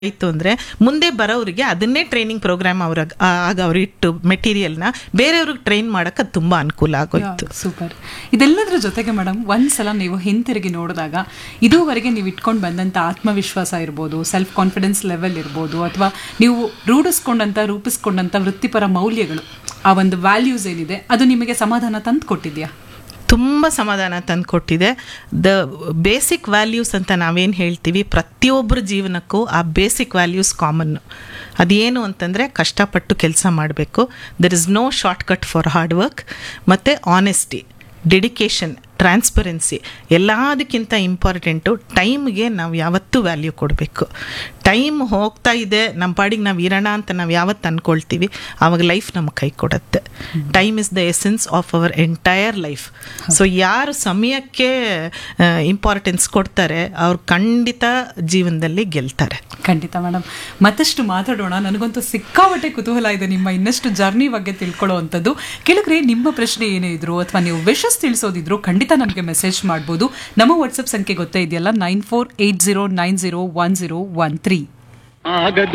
ಆಯಿತು ಅಂದರೆ ಮುಂದೆ ಬರೋರಿಗೆ ಅದನ್ನೇ ಟ್ರೈನಿಂಗ್ ಪ್ರೋಗ್ರಾಮ್ ಅವ್ರ ಆಗ ಅವ್ರು ಇಟ್ಟು ಮೆಟೀರಿಯಲ್ನ ಬೇರೆಯವ್ರಿಗೆ ಟ್ರೈನ್ ಮಾಡೋಕೆ ಅದು ತುಂಬ ಅನುಕೂಲ ಆಗೋಯ್ತು ಸೂಪರ್ ಇದೆಲ್ಲದರ ಜೊತೆಗೆ ಮೇಡಮ್ ಒಂದ್ಸಲ ನೀವು ಹಿಂತಿರುಗಿ ನೋಡಿದಾಗ ಇದುವರೆಗೆ ನೀವು ಇಟ್ಕೊಂಡು ಬಂದಂಥ ಆತ್ಮವಿಶ್ವಾಸ ಇರ್ಬೋದು ಸೆಲ್ಫ್ ಕಾನ್ಫಿಡೆನ್ಸ್ ಲೆವೆಲ್ ಇರ್ಬೋದು ಅಥವಾ ನೀವು ರೂಢಿಸ್ಕೊಂಡಂಥ ರೂಪಿಸ್ಕೊಂಡಂಥ ವೃತ್ತಿಪರ ಮೌಲ್ಯಗಳು ಆ ಒಂದು ವ್ಯಾಲ್ಯೂಸ್ ಏನಿದೆ ಅದು ನಿಮಗೆ ಸಮಾಧಾನ ತಂದು ಕೊಟ್ಟಿದ್ಯಾ ತುಂಬ ಸಮಾಧಾನ ತಂದುಕೊಟ್ಟಿದೆ ದ ಬೇಸಿಕ್ ವ್ಯಾಲ್ಯೂಸ್ ಅಂತ ನಾವೇನು ಹೇಳ್ತೀವಿ ಪ್ರತಿಯೊಬ್ಬರ ಜೀವನಕ್ಕೂ ಆ ಬೇಸಿಕ್ ವ್ಯಾಲ್ಯೂಸ್ ಕಾಮನ್ನು ಅದೇನು ಅಂತಂದರೆ ಕಷ್ಟಪಟ್ಟು ಕೆಲಸ ಮಾಡಬೇಕು there is no shortcut for hard work ಮತ್ತು ಆನೆಸ್ಟಿ ಡೆಡಿಕೇಶನ್ ಟ್ರಾನ್ಸ್ಪರೆನ್ಸಿ ಎಲ್ಲದಕ್ಕಿಂತ ಇಂಪಾರ್ಟೆಂಟು ಟೈಮ್ಗೆ ನಾವು ಯಾವತ್ತೂ ವ್ಯಾಲ್ಯೂ ಕೊಡಬೇಕು ಟೈಮ್ ಹೋಗ್ತಾ ಇದೆ ನಮ್ಮ ಪಾಡಿಗೆ ನಾವು ಇರೋಣ ಅಂತ ನಾವು ಯಾವತ್ತು ಅಂದ್ಕೊಳ್ತೀವಿ ಆವಾಗ ಲೈಫ್ ನಮ್ಗೆ ಕೈ ಕೊಡುತ್ತೆ time is the essence of our entire life so ಯಾರು ಸಮಯಕ್ಕೆ ಇಂಪಾರ್ಟೆನ್ಸ್ ಕೊಡ್ತಾರೆ ಅವ್ರು ಖಂಡಿತ ಜೀವನದಲ್ಲಿ ಗೆಲ್ತಾರೆ ಖಂಡಿತ ಮೇಡಮ್ ಮತ್ತಷ್ಟು ಮಾತಾಡೋಣ ನನಗಂತೂ ಸಿಕ್ಕಾಪಟ್ಟೆ ಕುತೂಹಲ ಇದೆ ನಿಮ್ಮ ಇನ್ನಷ್ಟು ಜರ್ನಿ ಬಗ್ಗೆ ತಿಳ್ಕೊಳ್ಳೋ ಅಂಥದ್ದು ಕೆಳಗ್ರೆ ನಿಮ್ಮ ಪ್ರಶ್ನೆ ಏನೇ ಇದ್ರು ಅಥವಾ ನೀವು ವಿಶಸ್ ತಿಳಿಸೋದಿದ್ರು ಖಂಡಿತ ನಮಗೆ ಮೆಸೇಜ್ ಮಾಡ್ಬೋದು ನಮ್ಮ ವಾಟ್ಸಪ್ ಸಂಖ್ಯೆ ಗೊತ್ತೇ ಇದೆಯಲ್ಲ nine four eight zero nine zero one zero one three ಆಗದು